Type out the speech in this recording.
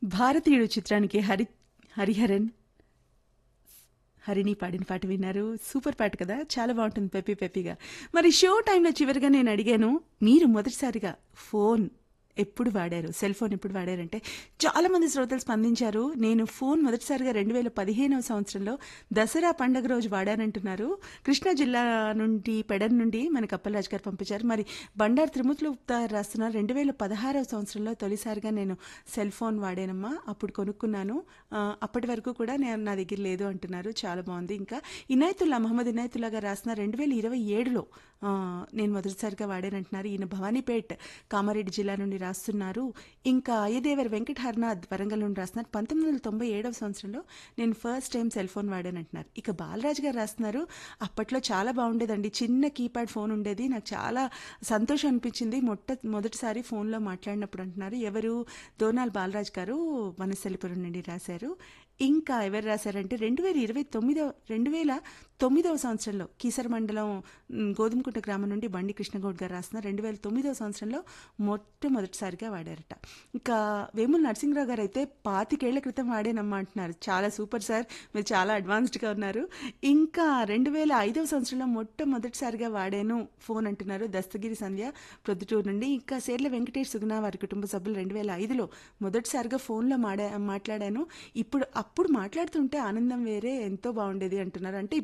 భారతీయుడు చిత్రానికి హరి హరిహరన్ హరిని పాడిన పాట విన్నారు సూపర్ పాట కదా చాలా బాగుంటుంది పెప్పి పెప్పిగా మరి షో టైంలో చివరిగా నేను అడిగాను మీరు మొదటిసారిగా ఫోన్ ఎప్పుడు వాడారు సెల్ ఫోన్ ఎప్పుడు వాడారంటే చాలా మంది శ్రోతలు స్పందించారు నేను ఫోన్ మొదటిసారిగా రెండు వేల పదిహేనవ సంవత్సరంలో దసరా పండగ రోజు వాడానంటున్నారు కృష్ణా జిల్లా నుండి పెడన్ నుండి మన కప్పలరాజు గారు పంపించారు మరి బండారు త్రిమూర్తులు రాస్తున్నారు రెండు వేల పదహారవ సంవత్సరంలో తొలిసారిగా నేను సెల్ ఫోన్ వాడానమ్మా అప్పుడు కొనుక్కున్నాను ఆ, అప్పటి వరకు కూడా నేను నా దగ్గర లేదు అంటున్నారు చాలా బాగుంది ఇంకా ఇనాయతుల్లా మహమ్మద్ ఇనాయతుల్లా గారు రాసిన రెండు వేల ఇరవై ఏడులో ఆ, నేను మొదటిసారిగా వాడానంటున్నారు ఈయన భవానీపేట్ కామారెడ్డి జిల్లా నుండి రాస్తున్నారు ఇంకా అయ్యదేవర్ వెంకట హర్నాథ్ వరంగల్ నుండి రాస్తున్నారు పంతొమ్మిది వందల తొంభై ఏడవ సంవత్సరంలో నేను ఫస్ట్ టైం సెల్ ఫోన్ వాడానంటున్నారు ఇక బాలరాజు గారు రాస్తున్నారు అప్పట్లో చాలా బాగుండేదండి చిన్న కీప్యాడ్ ఫోన్ ఉండేది నాకు చాలా సంతోషం అనిపించింది మొట్ట మొదటిసారి ఫోన్లో మాట్లాడినప్పుడు అంటున్నారు ఎవరు దోనాల్ బాలరాజ్ గారు వనస్థలిపురం నుండి రాశారు ఇంకా ఎవరు రాశారంటే రెండు వేల ఇరవై తొమ్మిదో రెండు వేల తొమ్మిదవ సంవత్సరంలో కీసర మండలం మ్, గోధుమకుంట గ్రామం నుండి బండి కృష్ణగౌడ్ గారు రాసిన రెండు వేల తొమ్మిదవ సంవత్సరంలో మొట్టమొదటిసారిగా వాడారట ఇంకా వేముల నరసింహరావు గారు అయితే పాతికేళ్ల క్రితం వాడేనమ్మా అంటున్నారు చాలా సూపర్ సార్ మీరు చాలా అడ్వాన్స్డ్గా ఉన్నారు ఇంకా రెండు వేల ఐదవ సంవత్సరంలో మొట్టమొదటిసారిగా వాడాను ఫోన్ అంటున్నారు దస్తగిరి సంధ్య ప్రొద్దుటూరు నుండి ఇంకా సేర్ల వెంకటేష్ సుగుణ వారి కుటుంబ సభ్యులు రెండు వేల ఐదులో మొదటిసారిగా ఫోన్లో మాడా మాట్లాడాను ఇప్పుడు అప్పుడు మాట్లాడుతుంటే ఆనందం వేరే ఎంతో బాగుండేది అంటున్నారు అంటే